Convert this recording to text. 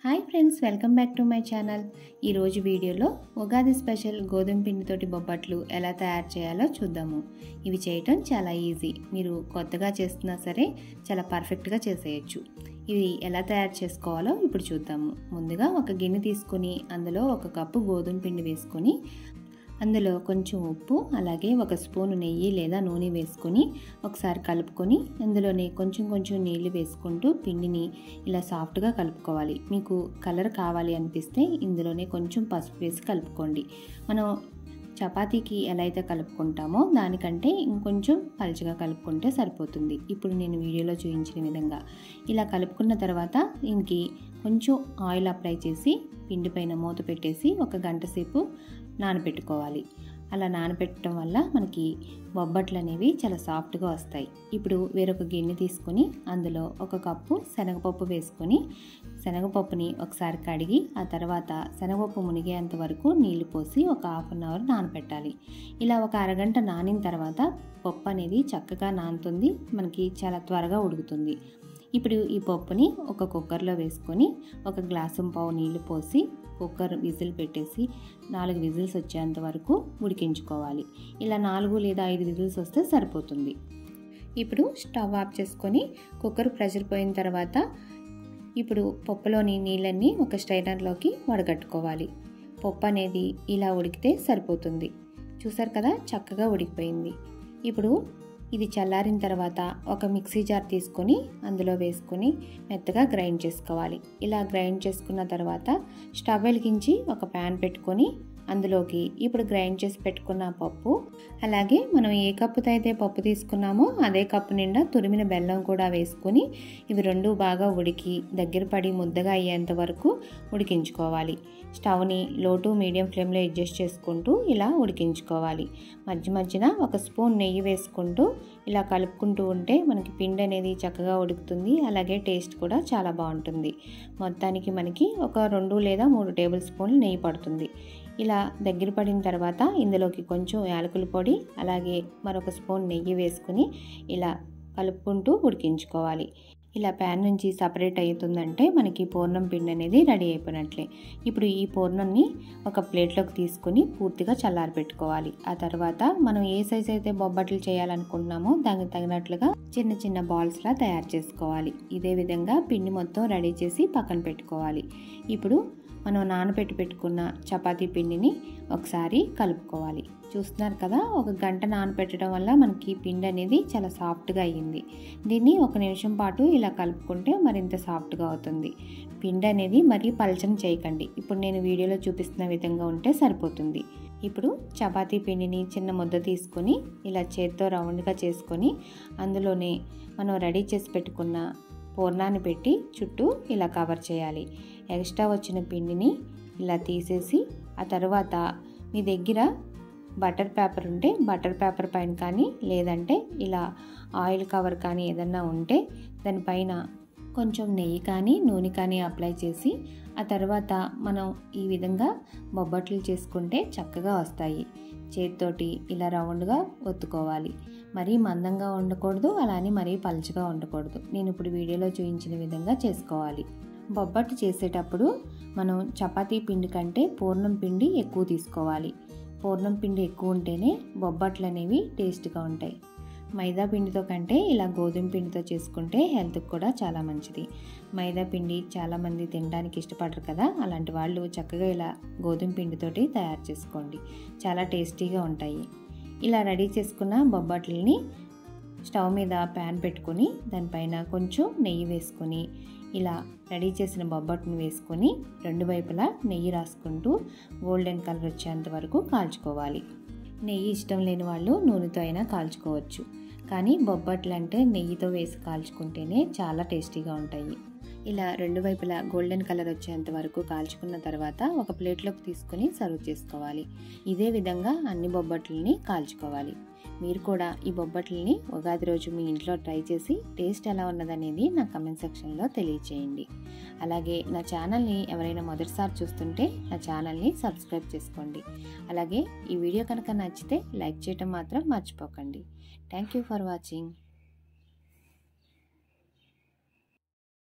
hi friends welcome back to my channel ఈరోజు వీడియోలో Ugadi special గోధుమ పిండితోటి బొబ్బట్లు ఎలా తయారు చేయాలో చూద్దాము ఇవి చేయటం చాలా ఈజీ మీరు కొత్తగా చేస్తున్నా సరే చాలా పర్ఫెక్ట్గా చేసేయచ్చు ఇవి ఎలా తయారు చేసుకోవాలో ఇప్పుడు చూద్దాము ముందుగా ఒక గిన్నె తీసుకొని అందులో ఒక కప్పు గోధుమ పిండి వేసుకొని అందులో కొంచెం ఉప్పు అలాగే ఒక స్పూను నెయ్యి లేదా నూనె వేసుకొని ఒకసారి కలుపుకొని అందులోనే కొంచెం కొంచెం నీళ్లు వేసుకుంటూ పిండిని ఇలా సాఫ్ట్గా కలుపుకోవాలి మీకు కలర్ కావాలి అనిపిస్తే ఇందులోనే కొంచెం పసుపు వేసి కలుపుకోండి మనం చపాతీకి ఎలా అయితే కలుపుకుంటామో దానికంటే ఇంకొంచెం పలుచగా కలుపుకుంటే సరిపోతుంది ఇప్పుడు నేను వీడియోలో చూపించిన విధంగా ఇలా కలుపుకున్న తర్వాత దీనికి కొంచెం ఆయిల్ అప్లై చేసి పిండి పైన మూత పెట్టేసి ఒక గంట సేపు నానబెట్టుకోవాలి అలా నానబెట్టడం వల్ల మనకి బొబ్బట్లు అనేవి చాలా సాఫ్ట్గా వస్తాయి ఇప్పుడు వేరొక గిన్నె తీసుకొని అందులో ఒక కప్పు శనగపప్పు వేసుకొని శనగపప్పుని ఒకసారి కడిగి ఆ తర్వాత శనగపప్పు మునిగేంత వరకు నీళ్లు పోసి ఒక హాఫ్ అన్ అవర్ నానబెట్టాలి ఇలా ఒక అరగంట నానిన తర్వాత పప్పు అనేది చక్కగా నానుతుంది మనకి చాలా త్వరగా ఉడుకుతుంది ఇప్పుడు ఈ పప్పుని ఒక కుక్కర్లో వేసుకొని ఒక గ్లాసు పావు నీళ్లు పోసి కుక్కర్ విజిల్ పెట్టేసి నాలుగు విజిల్స్ వచ్చేంత వరకు ఉడికించుకోవాలి ఇలా నాలుగు లేదా ఐదు విజిల్స్ వస్తే సరిపోతుంది ఇప్పుడు స్టవ్ ఆఫ్ చేసుకొని కుక్కర్ ప్రెషర్ పోయిన తర్వాత ఇప్పుడు పప్పులోని నీళ్ళన్నీ ఒక స్ట్రైనర్లోకి వడగట్టుకోవాలి పప్పు అనేది ఇలా ఉడికితే సరిపోతుంది చూసారు కదా చక్కగా ఉడికిపోయింది ఇప్పుడు ఇది చల్లారిన తర్వాత ఒక మిక్సీ జార్ తీసుకొని అందులో వేసుకొని మెత్తగా గ్రైండ్ చేసుకోవాలి ఇలా గ్రైండ్ చేసుకున్న తర్వాత స్టవ్ వెలిగించి ఒక ప్యాన్ పెట్టుకొని అందులోకి ఇప్పుడు గ్రైండ్ చేసి పెట్టుకున్న పప్పు అలాగే మనం ఏ కప్పుతో అయితే పప్పు తీసుకున్నామో అదే కప్పు నిండా తురిమిన బెల్లం కూడా వేసుకొని ఇవి రెండు బాగా ఉడికి దగ్గర పడి ముద్దగా అయ్యేంత వరకు ఉడికించుకోవాలి స్టవ్ని లో టు మీడియం ఫ్లేమ్లో అడ్జస్ట్ చేసుకుంటూ ఇలా ఉడికించుకోవాలి మధ్య మధ్యన ఒక స్పూన్ నెయ్యి వేసుకుంటూ ఇలా కలుపుకుంటూ ఉంటే మనకి పిండి అనేది చక్కగా ఉడుకుతుంది అలాగే టేస్ట్ కూడా చాలా బాగుంటుంది మొత్తానికి మనకి ఒక రెండు లేదా మూడు టేబుల్ స్పూన్లు నెయ్యి పడుతుంది ఇలా దగ్గర పడిన తర్వాత ఇందులోకి కొంచెం యాలకుల పొడి అలాగే మరొక స్పూన్ నెయ్యి వేసుకుని ఇలా కలుపుకుంటూ ఉడికించుకోవాలి ఇలా ప్యాన్ నుంచి సపరేట్ అవుతుందంటే మనకి పూర్ణం పిండి అనేది రెడీ అయిపోయినట్లే ఇప్పుడు ఈ పూర్ణంని ఒక ప్లేట్లోకి తీసుకొని పూర్తిగా చల్లారి పెట్టుకోవాలి ఆ తర్వాత మనం ఏ సైజ్ అయితే బొబ్బట్లు చేయాలనుకుంటున్నామో దానికి తగినట్లుగా చిన్న చిన్న బాల్స్లా తయారు చేసుకోవాలి ఇదే విధంగా పిండి మొత్తం రెడీ చేసి పక్కన పెట్టుకోవాలి ఇప్పుడు మనం నానబెట్టి పెట్టుకున్న చపాతీ పిండిని ఒకసారి కలుపుకోవాలి చూస్తున్నారు కదా ఒక గంట నానబెట్టడం వల్ల మనకి పిండి అనేది చాలా సాఫ్ట్గా అయ్యింది దీన్ని ఒక నిమిషం పాటు ఇలా కలుపుకుంటే మరింత సాఫ్ట్గా అవుతుంది పిండి అనేది మరీ పలచన చేయకండి ఇప్పుడు నేను వీడియోలో చూపిస్తున్న విధంగా ఉంటే సరిపోతుంది ఇప్పుడు చపాతీ పిండిని చిన్న ముద్ద తీసుకొని ఇలా చేత్తో రౌండ్గా చేసుకొని అందులోనే మనం రెడీ చేసి పెట్టుకున్న పూర్ణాన్ని పెట్టి చుట్టూ ఇలా కవర్ చేయాలి ఎక్స్ట్రా వచ్చిన పిండిని ఇలా తీసేసి ఆ తర్వాత మీ దగ్గర బటర్ పేపర్ ఉంటే బటర్ పేపర్ పైన కానీ లేదంటే ఇలా ఆయిల్ కవర్ కానీ ఏదన్నా ఉంటే దానిపైన కొంచెం నెయ్యి కానీ నూనె కానీ అప్లై చేసి ఆ తర్వాత మనం ఈ విధంగా బొబ్బట్లు చేసుకుంటే చక్కగా వస్తాయి చేతితోటి ఇలా రౌండ్గా ఒత్తుకోవాలి మరీ మందంగా ఉండకూడదు అలానే మరీ పలుచగా ఉండకూడదు నేను ఇప్పుడు వీడియోలో చూపించిన విధంగా చేసుకోవాలి బొబ్బట్టు చేసేటప్పుడు మనం చపాతీ పిండి కంటే పూర్ణం పిండి ఎక్కువ తీసుకోవాలి పూర్ణం పిండి ఎక్కువ ఉంటేనే బొబ్బట్లు అనేవి టేస్ట్గా ఉంటాయి మైదా పిండితో కంటే ఇలా గోధుమ పిండితో చేసుకుంటే హెల్త్కి కూడా చాలా మంచిది మైదా పిండి చాలామంది తినడానికి ఇష్టపడరు కదా అలాంటి వాళ్ళు చక్కగా ఇలా గోధుమ పిండితోటి తయారు చేసుకోండి చాలా టేస్టీగా ఉంటాయి ఇలా రెడీ చేసుకున్న బొబ్బట్లని స్టవ్ మీద ప్యాన్ పెట్టుకొని దానిపైన కొంచెం నెయ్యి వేసుకొని ఇలా రెడీ చేసిన బొబ్బట్టుని వేసుకొని రెండు వైపులా నెయ్యి రాసుకుంటూ గోల్డెన్ కలర్ వచ్చేంత వరకు కాల్చుకోవాలి నెయ్యి ఇష్టం లేని వాళ్ళు నూనెతో అయినా కాల్చుకోవచ్చు కానీ బొబ్బట్లు అంటే నెయ్యితో వేసి కాల్చుకుంటేనే చాలా టేస్టీగా ఉంటాయి ఇలా రెండు వైపులా గోల్డెన్ కలర్ వచ్చేంత వరకు కాల్చుకున్న తర్వాత ఒక ప్లేట్లోకి తీసుకొని సర్వ్ చేసుకోవాలి ఇదే విధంగా అన్ని బొబ్బట్లని కాల్చుకోవాలి మీరు కూడా ఈ బొబ్బట్లని ఉగాది రోజు మీ ఇంట్లో ట్రై చేసి టేస్ట్ ఎలా ఉన్నదనేది నా కమెంట్ సెక్షన్లో తెలియచేయండి అలాగే నా ఛానల్ని ఎవరైనా మొదటిసారి చూస్తుంటే నా ఛానల్ని సబ్స్క్రైబ్ చేసుకోండి అలాగే ఈ వీడియో కనుక నచ్చితే లైక్ చేయటం మాత్రం మర్చిపోకండి థ్యాంక్ యూ ఫర్ వాచింగ్